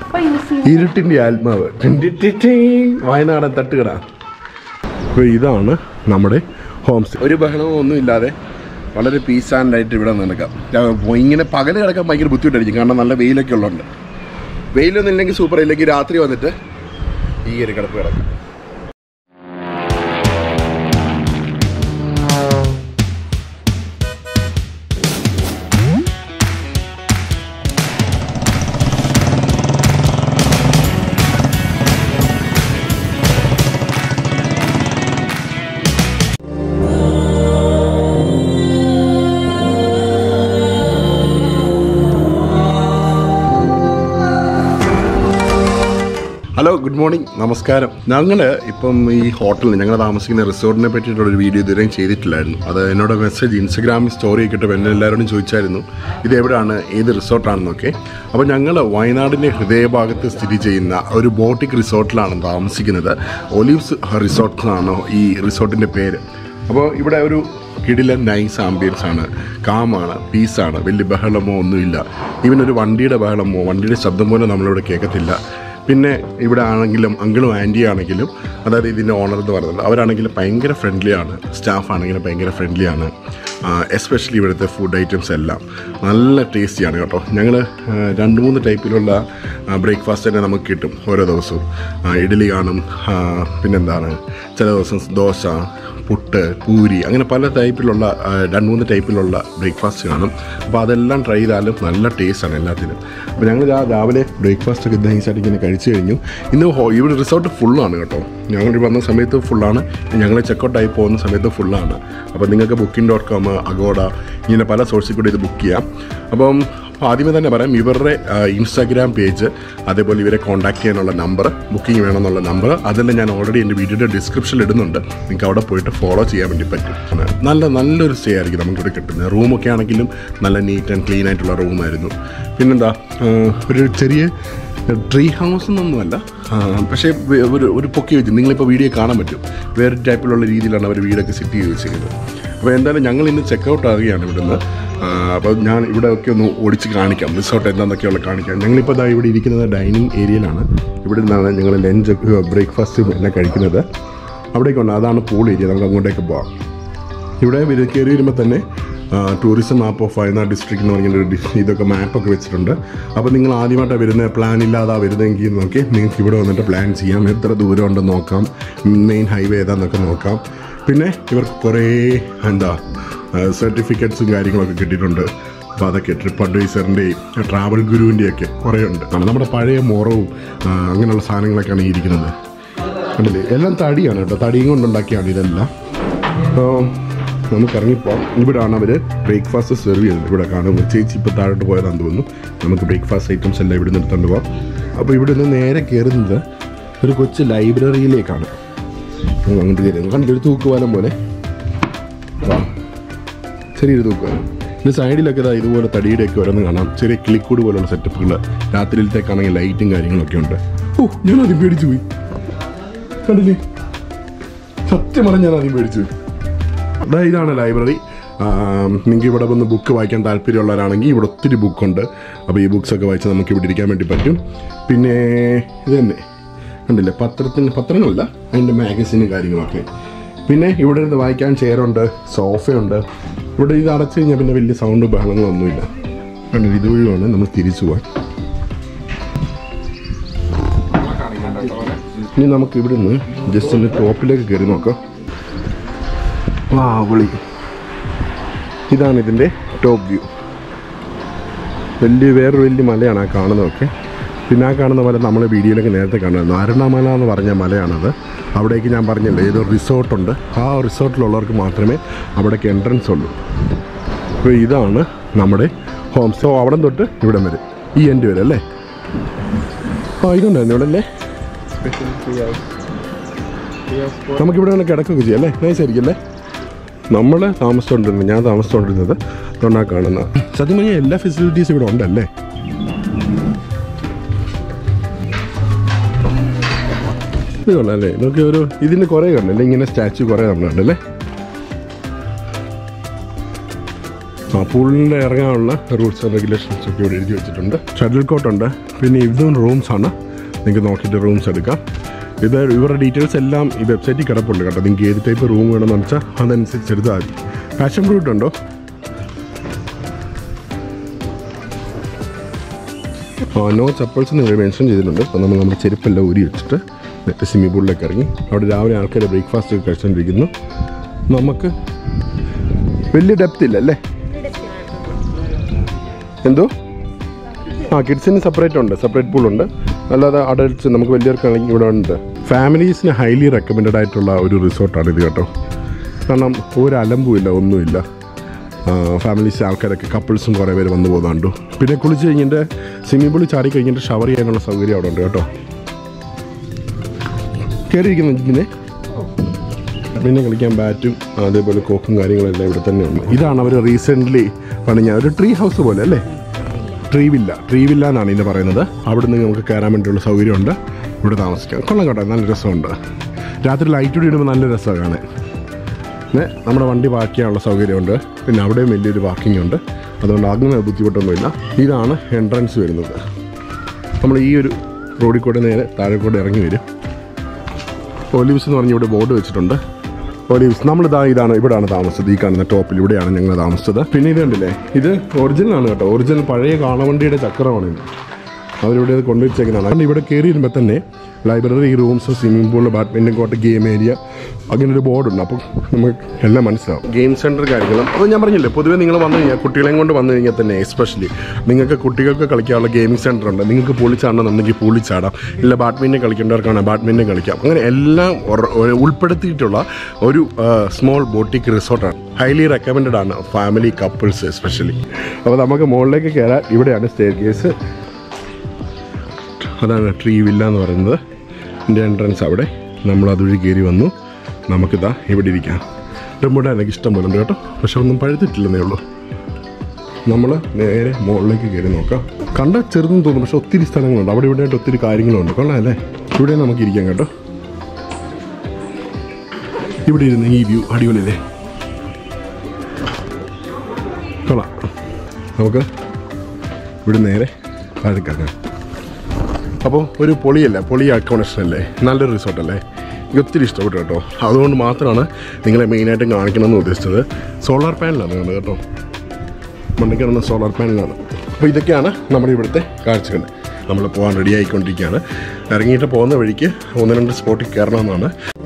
ഇപ്പൊ യൂസ് ചെയ്യുന്നത് ഇരുട്ടിൻ്റെ ആത്മാവ് ടിൻ ടിൻ ടിൻ. വയനാടൻ തട്ടുകട അപ്പോൾ ഇതാണ് നമ്മുടെ ഹോം സ്റ്റേ ഒരു ബഹളവും ഒന്നും ഇല്ലാതെ വളരെ പീസ് ആൻഡ് ആയിട്ട് ഇവിടെ നടക്കാം രാ- ഇങ്ങനെ പകൽ കിടക്കാൻ ഭയങ്കര ബുദ്ധിമുട്ടായിരിക്കും കാരണം നല്ല വെയിലൊക്കെ ഉള്ളതുകൊണ്ട് വെയിലൊന്നും ഇല്ലെങ്കിൽ സൂപ്പർ ഇല്ലെങ്കിൽ രാത്രി വന്നിട്ട് ഈ ഒരു കിടപ്പ് കിടക്കാം ഹലോ ഗുഡ് മോർണിംഗ് നമസ്കാരം ഞങ്ങൾ ഇപ്പം ഈ ഹോട്ടലിൽ ഞങ്ങൾ താമസിക്കുന്ന റിസോർട്ടിനെ പറ്റിയിട്ടുള്ള ഒരു വീഡിയോ ഇതുവരെയും ചെയ്തിട്ടില്ലായിരുന്നു അത് എന്നോട് മെസ്സേജ് ഇൻസ്റ്റഗ്രാമിൽ സ്റ്റോറി ഒക്കെ ഇട്ടപ്പോൾ എന്നെ എല്ലാവരോടും ചോദിച്ചായിരുന്നു ഇത് എവിടെയാണ് ഏത് റിസോർട്ടാണെന്നൊക്കെ അപ്പോൾ ഞങ്ങൾ വയനാടിൻ്റെ ഹൃദയഭാഗത്ത് സ്ഥിതി ചെയ്യുന്ന ഒരു ബോട്ടിക് റിസോർട്ടിലാണ് താമസിക്കുന്നത് ഒലിവ്സ് റിസോർട്ട് എന്നാണ് ഈ റിസോർട്ടിൻ്റെ പേര് അപ്പോൾ ഇവിടെ ഒരു കിടിലൻ നൈസ് ആംബിയൻസ് ആണ് കാമാണ് പീസാണ് വലിയ ബഹളമോ ഒന്നുമില്ല ഈവൻ ഒരു വണ്ടിയുടെ ബഹളമോ വണ്ടിയുടെ ശബ്ദം പോലും നമ്മളിവിടെ കേൾക്കത്തില്ല പിന്നെ ഇവിടെ ആണെങ്കിലും അങ്കിളും ആൻറ്റി ആണെങ്കിലും അതായത് ഇതിൻ്റെ ഓണർ എന്ന് പറയുന്നത് അവരാണെങ്കിലും ഭയങ്കര ഫ്രണ്ട്ലിയാണ് സ്റ്റാഫ് ആണെങ്കിലും ഭയങ്കര ഫ്രണ്ട്ലിയാണ് എസ്പെഷ്യലി ഇവിടുത്തെ ഫുഡ് ഐറ്റംസ് എല്ലാം നല്ല ടേസ്റ്റിയാണ് കേട്ടോ ഞങ്ങൾ രണ്ട് മൂന്ന് ടൈപ്പിലുള്ള ബ്രേക്ക്ഫാസ്റ്റ് തന്നെ നമുക്ക് കിട്ടും ഓരോ ദിവസവും ആ, ഇഡ്ഡലി കാണും ആ, പിന്നെന്താണ് ചില ദിവസം ദോശ പുട്ട് പൂരി അങ്ങനെ പല ടൈപ്പിലുള്ള ആ, രണ്ട് മൂന്ന് ടൈപ്പിലുള്ള ബ്രേക്ക്ഫാസ്റ്റ് കാണും അപ്പോൾ അതെല്ലാം ട്രൈ ചെയ്താലും നല്ല ടേസ്റ്റാണ് എല്ലാത്തിനും അപ്പോൾ ഞങ്ങൾ രാ- രാവിലെ ബ്രേക്ക്ഫാസ്റ്റ് ഒക്കെ നൈസായിട്ട് ഇങ്ങനെ കഴിച്ചു കഴിഞ്ഞു ഇന്ന് ഹോ- ഇവിടെ റിസോർട്ട് ഫുള്ളാണ് കേട്ടോ ഞങ്ങൾ വന്ന സമയത്ത് ഫുള്ളാണ് ഞങ്ങൾ ചെക്കൗട്ടായി പോകുന്ന സമയത്ത് ഫുള്ളാണ് അപ്പോൾ നിങ്ങൾക്ക് ബുക്കിംഗ് ഡോട്ട് കോം അഗോഡ ഇങ്ങനെ പല സോഴ്സിൽ കൂടി ഇത് ബുക്ക് ചെയ്യാം അപ്പം ആദ്യമേ തന്നെ പറയാം ഇവരുടെ ഇൻസ്റ്റാഗ്രാം പേജ് അതേപോലെ ഇവരെ കോൺടാക്ട് ചെയ്യാനുള്ള നമ്പർ ബുക്കിംഗ് വേണമെന്നുള്ള നമ്പർ അതെല്ലാം ഞാൻ ഓൾറെഡി എൻ്റെ വീഡിയോയുടെ ഡിസ്ക്രിപ്ഷനിൽ ഇടുന്നുണ്ട് നിങ്ങൾക്ക് അവിടെ പോയിട്ട് ഫോളോ ചെയ്യാൻ വേണ്ടി പറ്റും ആണ്. നല്ല നല്ലൊരു സ്റ്റേ ആയിരിക്കും നമുക്കിവിടെ കിട്ടുന്നത് റൂമൊക്കെ ആണെങ്കിലും നല്ല നീറ്റ് ആൻഡ് ക്ലീൻ ആയിട്ടുള്ള റൂമായിരുന്നു പിന്നെന്താ ആ, ഒരു ചെറിയ ട്രീ ഹൗസ് എന്നൊന്നുമല്ല ആ, പക്ഷേ വേ- ഒരു ഒരു പൊക്കി വെച്ച് നിങ്ങളിപ്പോൾ വീഡിയോ കാണാൻ പറ്റും വേറെ ടൈപ്പിലുള്ള രീതിയിലാണ് അവർ വീടൊക്കെ സെറ്റ് ചെയ്ത് വെച്ചിരിക്കുന്നത് അപ്പോൾ എന്തായാലും ഞങ്ങൾ ഇന്ന് ചെക്കൗട്ട് ആകുകയാണ് ഇവിടുന്ന് ആ, അപ്പോൾ ഞാൻ ഇവിടെ ഒക്കെ ഒന്ന് ഓടിച്ച് കാണിക്കാം റിസോർട്ട് എന്താണെന്നൊക്കെയുള്ള കാണിക്കാം ഞങ്ങളിപ്പോൾ ദാ ഇവിടെ ഇരിക്കുന്നത് ഡൈനിങ് ഏരിയയിലാണ് ഇവിടെ നിന്നാണ് ഞങ്ങൾ ലഞ്ച് ബ്രേക്ക്ഫാസ്റ്റും എല്ലാം കഴിക്കുന്നത് അവിടേക്കുണ്ട് അതാണ് പൂൾ ഏരിയ നമുക്ക് അങ്ങോട്ടേക്ക് പോവാം ഇവിടെ വരു- കയറി വരുമ്പോൾ തന്നെ tourism map of Wayanad district എന്ന് പറഞ്ഞൊരു ഡി- ഇതൊക്കെ മാപ്പൊക്കെ വെച്ചിട്ടുണ്ട് അപ്പോൾ നിങ്ങൾ ആദ്യമായിട്ടാണ് വരുന്നത് പ്ലാൻ ഇല്ലാതാ വരുന്നതെങ്കിൽ നോക്കി നിങ്ങൾക്ക് ഇവിടെ വന്നിട്ട് പ്ലാൻ ചെയ്യാം എത്ര ദൂരം ഉണ്ടെന്ന് നോക്കാം മെയിൻ ഹൈവേ ഏതാന്നൊക്കെ നോക്കാം പിന്നെ ഇവർക്ക് കുറേ എന്താ സർട്ടിഫിക്കറ്റ്സും കാര്യങ്ങളൊക്കെ കിട്ടിയിട്ടുണ്ട് അപ്പോൾ അതൊക്കെ ട്രിപ്പ് അഡ്വൈസറിൻ്റെയും ട്രാവൽ ഗുരുവിൻ്റെയൊക്കെ കുറേ ഉണ്ട് ആണ് നമ്മുടെ പഴയ മോറവും ആ, അങ്ങനെയുള്ള സാധനങ്ങളൊക്കെയാണ് ഈ ഇരിക്കുന്നത് കണ്ടില്ലേ എല്ലാം തടിയാണ് കേട്ടോ തടിയും കൊണ്ടുണ്ടാക്കിയാണ് ഇതെല്ലാം അപ്പോൾ നമുക്ക് ഇറങ്ങിപ്പോവാം ഇവിടെയാണ് അവർ ബ്രേക്ക്ഫാസ്റ്റ് സെർവ് ചെയ്യുന്നത് ഇവിടെ കാണുമ്പോൾ ചേച്ചി ഇപ്പോൾ താഴോട്ട് പോയതാണെന്ന് തോന്നുന്നു നമുക്ക് ബ്രേക്ക്ഫാസ്റ്റ് ഐറ്റംസ് എല്ലാം ഇവിടെ നിന്ന് എടുത്തുകൊണ്ട് പോവാം അപ്പോൾ ഇവിടെ നിന്ന് നേരെ കയറുന്നത് ഒരു കൊച്ചു ലൈബ്രറിയിലേക്കാണ് നമ്മൾ അങ്ങോട്ട് കയറുന്നത് കണ്ടിട്ട് ഒരു തൂക്കുവാലം പോലെ വാ. ചെറിയൊരു തൂക്കുവാലം ഇത് സൈഡിലൊക്കെ ഇതാ ഇതുപോലെ തടിയുടെയൊക്കെ ഓരോന്ന് കാണാം ചെറിയ കിളിക്കൂട് പോലുള്ള സെറ്റപ്പുകൾ രാത്രിയിലത്തേക്കാണെങ്കിൽ ലൈറ്റും കാര്യങ്ങളൊക്കെ ഉണ്ട് ഓ ഞാൻ ആദ്യം പേടിച്ചു പോയി കണ്ടില്ലേ സത്യം പറഞ്ഞ ഞാൻ ആദ്യം പേടിച്ചു പോയി അതാ ഇതാണ് ലൈബ്രറി നിങ്ങൾക്ക് ഇവിടെ വന്ന് ബുക്ക് വായിക്കാൻ താല്പര്യമുള്ളവരാണെങ്കിൽ ഇവിടെ ഒത്തിരി ബുക്കുണ്ട് അപ്പോൾ ഈ ബുക്സൊക്കെ വായിച്ച് നമുക്ക് ഇവിടെ ഇരിക്കാൻ വേണ്ടി പറ്റും പിന്നെ ഇത് തന്നെ കണ്ടില്ലേ പത്രത്തിന് പത്രങ്ങളല്ല അതിൻ്റെ മാഗസിനും കാര്യങ്ങളൊക്കെ പിന്നെ ഇവിടെ ഇരുന്ന് വായിക്കാൻ ചെയറുണ്ട് സോഫയുണ്ട് ഇവിടെ ഇത് അടച്ചു കഴിഞ്ഞാൽ പിന്നെ വലിയ സൗണ്ട് ബഹളങ്ങളൊന്നുമില്ല കണ്ടില്ല ഇതുവഴിയാണ് നമ്മൾ തിരിച്ചു പോകാൻ ഇനി നമുക്ക് ഇവിടുന്ന് ജസ്റ്റ് ഒന്ന് ടോപ്പിലേക്ക് കയറി നോക്കാം വാ വിളി ഇതാണ് ഇതിൻ്റെ ടോപ്പ് വ്യൂ വലിയ വേറൊരു വലിയ മലയാണ് ആ കാണുന്നതൊക്കെ പിന്നെ ആ കാണുന്ന മല നമ്മൾ വീഡിയോയിലൊക്കെ നേരത്തെ കാണുന്നത് നാരണമല എന്ന് പറഞ്ഞ മലയാണത് അവിടേക്ക് ഞാൻ പറഞ്ഞില്ലേ ഏതോ റിസോർട്ടുണ്ട് ആ റിസോർട്ടിലുള്ളവർക്ക് മാത്രമേ അവിടേക്ക് എൻട്രൻസ് ഉള്ളൂ അപ്പോൾ ഇതാണ് നമ്മുടെ ഹോം സോ അവിടെ തൊട്ട് ഇവിടം വരെ ഈ എൻഡ് വരെ അല്ലേ ആ ഇതുണ്ടായിരുന്നു ഇവിടെ അല്ലേ നമുക്കിവിടെ തന്നെ കിടക്കുകയൊക്കെ ചെയ്യാം അല്ലേ നൈസ് ആയിരിക്കും അല്ലേ നമ്മൾ താമസിച്ചുകൊണ്ടിരുന്നത് ഞാൻ താമസിച്ചുകൊണ്ടിരുന്നത് അതുകൊണ്ടാ കാണുന്ന സത്യം പറഞ്ഞാൽ എല്ലാ ഫെസിലിറ്റീസും ഇവിടെ ഉണ്ടല്ലേ ഇത് കൊള്ളാല്ലേ നോക്കി ഒരു ഇതിന് കുറേ കണ്ടല്ലേ ഇങ്ങനെ സ്റ്റാച്ചു കുറേ നമ്മളുണ്ടല്ലേ ആ പൂളിൻ്റെ ഇറങ്ങാനുള്ള റൂൾസ് ആൻഡ് റെഗുലേഷൻസ് ഒക്കെ ഇവിടെ എഴുതി വെച്ചിട്ടുണ്ട് ഷട്ടിൽ കോട്ടുണ്ട് പിന്നെ ഇതും റൂംസ് ആണ് നിങ്ങൾക്ക് നോക്കിയിട്ട് റൂംസ് എടുക്കാം ഇത് ഇവരുടെ ഡീറ്റെയിൽസ് എല്ലാം ഈ വെബ്സൈറ്റിൽ കിടപ്പുണ്ട് കേട്ടോ നിങ്ങൾക്ക് ഏത് ടൈപ്പ് റൂം വേണമെന്ന് വെച്ചാൽ അതനുസരിച്ച് എടുത്താൽ മതി പാഷൻ ഫ്രൂട്ട് ഉണ്ടോ ആ നോ ചപ്പൽസ് എന്ന് ഇവിടെ മെൻഷൻ ചെയ്തിട്ടുണ്ട് അപ്പോൾ നമ്മൾ നമ്മുടെ ചെരുപ്പെല്ലാം ഊരി വെച്ചിട്ട് നേരത്തെ സ്വിമ്മിംഗ് പൂളിലേക്ക് ഇറങ്ങി അവിടെ രാവിലെ ആൾക്കാർ ബ്രേക്ക്ഫാസ്റ്റ് ഒക്കെ കഴിച്ചുകൊണ്ടിരിക്കുന്നു നമുക്ക് വലിയ ഡെപ്ത് ഇല്ല അല്ലേ എന്തോ ആ കിഡ്സിന് സെപ്പറേറ്റ് ഉണ്ട് സെപ്പറേറ്റ് പൂളുണ്ട് അല്ലാതെ അഡൽട്ട്സ് നമുക്ക് വലിയവർക്കാണെങ്കിൽ ഇവിടെ ഉണ്ട് ഫാമിലീസിന് ഹൈലി റെക്കമെൻഡഡ് ആയിട്ടുള്ള ഒരു റിസോർട്ടാണ് ഇത് കേട്ടോ കാരണം ഒരു അലമ്പുമില്ല ഒന്നുമില്ല ഫാമിലീസ് ആൾക്കാരൊക്കെ കപ്പിൾസും കുറേ പേര് വന്നു പോകുന്നുണ്ട് പിന്നെ കുളിച്ച് കഴിഞ്ഞിട്ട് സ്വിമ്മിംഗ് പൂളിൽ ചാടി കഴിഞ്ഞിട്ട് ഷവർ ചെയ്യാനുള്ള സൗകര്യം അവിടെ ഉണ്ട് കേട്ടോ കയറിയിരിക്കുന്നു ഇതിനെ പിന്നെ കളിക്കാൻ ബാറ്റും അതേപോലെ കോക്കും കാര്യങ്ങളെല്ലാം ഇവിടെ തന്നെ ഉണ്ട് ഇതാണ് അവർ റീസെൻ്റ്ലി പണിഞ്ഞ ഒരു ട്രീ ഹൗസ് പോലെ അല്ലേ ട്രീ വില്ല ട്രീ വില്ല എന്നാണ് ഇതിന് പറയുന്നത് അവിടെ നിന്ന് നമുക്ക് കയറാൻ വേണ്ടിയുള്ള സൗകര്യമുണ്ട് ഇവിടെ താമസിക്കാം കൊള്ളാം കേട്ടോ നല്ല രസമുണ്ട് രാത്രി ലൈറ്റ് കൂടി ഇടുമ്പോൾ നല്ല രസമാണ് കാണാൻ പിന്നെ നമ്മുടെ വണ്ടി പാർക്ക് ചെയ്യാനുള്ള സൗകര്യമുണ്ട് പിന്നെ അവിടെയും വലിയൊരു പാർക്കിംഗ് ഉണ്ട് അതുകൊണ്ട് അങ്ങനെ ബുദ്ധിമുട്ടൊന്നുമില്ല ഇതാണ് എൻട്രൻസ് വരുന്നത് നമ്മൾ ഈ ഒരു റോഡിൽ കൂടെ നേരെ താഴെ കൂടെ ഇറങ്ങി വരും ഒലിവ്സ് എന്ന് പറഞ്ഞ് ഇവിടെ ബോർഡ് വെച്ചിട്ടുണ്ട് ഒലിവ്സ് നമ്മളിതാ ഇതാണ് ഇവിടെയാണ് താമസിച്ചത് ഈ കാണുന്ന ടോപ്പിൽ ഇവിടെയാണ് ഞങ്ങൾ താമസിച്ചത് പിന്നെ ഇത് കണ്ടില്ലേ ഇത് ഒറിജിനൽ ആണ് കേട്ടോ ഒറിജിനൽ പഴയ കാണവണ്ടിയുടെ ചക്രമാണ് ഇത് അവരിവിടെ ഇത് കൊണ്ടുവച്ചേക്കുന്നതാണ് കാരണം ഇവിടെ കയറി വരുമ്പോൾ തന്നെ library rooms swimming pool badminton court game area അങ്ങനെ ഒരു ബോർഡുണ്ട് അപ്പം നമുക്ക് എല്ലാം മനസ്സിലാവും ഗെയിം സെൻറ്റർ കാര്യങ്ങളും അപ്പോൾ ഞാൻ പറഞ്ഞില്ലേ പൊതുവേ നിങ്ങൾ വന്നു കഴിഞ്ഞാൽ കുട്ടികളെയും കൊണ്ട് വന്നു കഴിഞ്ഞാൽ തന്നെ എസ്പെഷ്യലി നിങ്ങൾക്ക് കുട്ടികൾക്ക് കളിക്കാനുള്ള ഗെയിമിംഗ് സെൻറ്റർ ഉണ്ട് നിങ്ങൾക്ക് പൂളിച്ചാടണമെന്നുണ്ടെങ്കിൽ പൂളിച്ചാടാം ഇല്ല ബാഡ്മിൻ്റൺ കളിക്കേണ്ടവർക്കാണ് ബാഡ്മിൻ്റൺ കളിക്കാം അങ്ങനെ എല്ലാം ഉറ- ഒരു ഉൾപ്പെടുത്തിയിട്ടുള്ള ഒരു സ്മോൾ ബോട്ടിക് റിസോർട്ടാണ് ഹൈലി റെക്കമെൻഡഡ് ആണ് ഫാമിലി കപ്പിൾസ് എസ്പെഷ്യലി അപ്പോൾ നമുക്ക് മുകളിലേക്ക് കയറാൻ ഇവിടെയാണ് സ്റ്റേ കേസ് അതാണ് ട്രീ വില്ല എന്ന് പറയുന്നത് എൻ്റെ എൻട്രൻസ് അവിടെ നമ്മൾ അതുവഴി കയറി വന്നു നമുക്കിതാ ഇവിടെ ഇരിക്കാം റെമ്പൂട്ടാൻ എനിക്ക് ഇഷ്ടം പോലെ ഉണ്ട് കേട്ടോ പക്ഷെ ഒന്നും പഴുത്തിട്ടില്ലെന്നേ ഉള്ളൂ നമ്മൾ നേരെ മുകളിലേക്ക് കയറി നോക്കാം കണ്ട ചെറുതെന്ന് തോന്നും പക്ഷെ ഒത്തിരി സ്ഥലങ്ങളുണ്ട് അവിടെ ഇവിടെ ആയിട്ട് ഒത്തിരി കാര്യങ്ങളുണ്ട് കൊള്ളാം അല്ലേ ഇവിടെ നമുക്ക് ഇരിക്കാം കേട്ടോ ഇവിടെ ഇരുന്ന് ഈ വ്യൂ അടിപൊളിയല്ലേ കൊള്ളാം നമുക്ക് ഇവിടെ നേരെ താഴേക്കാക്കാം അപ്പോൾ ഒരു പൊളിയല്ല പൊളി അക്കോമഡേഷൻ അല്ലേ നല്ലൊരു റിസോർട്ടല്ലേ എനിക്ക് ഒത്തിരി ഇഷ്ടപ്പെട്ടു കേട്ടോ അതുകൊണ്ട് മാത്രമാണ് നിങ്ങളെ മെയിനായിട്ടും കാണിക്കണമെന്ന് ഉദ്ദേശിച്ചത് സോളാർ പാനലാണ് കാണുന്നത് കേട്ടോ മണ്ണിൽ കിടന്ന സോളാർ പാനലാണ് അപ്പോൾ ഇതൊക്കെയാണ് നമ്മുടെ ഇവിടുത്തെ കാഴ്ചകൾ നമ്മൾ പോകാൻ റെഡി ആയിക്കൊണ്ടിരിക്കുകയാണ് ഇറങ്ങിയിട്ട് പോകുന്ന വഴിക്ക് ഒന്ന് രണ്ട് സ്പോട്ടിൽ കയറണമെന്നാണ്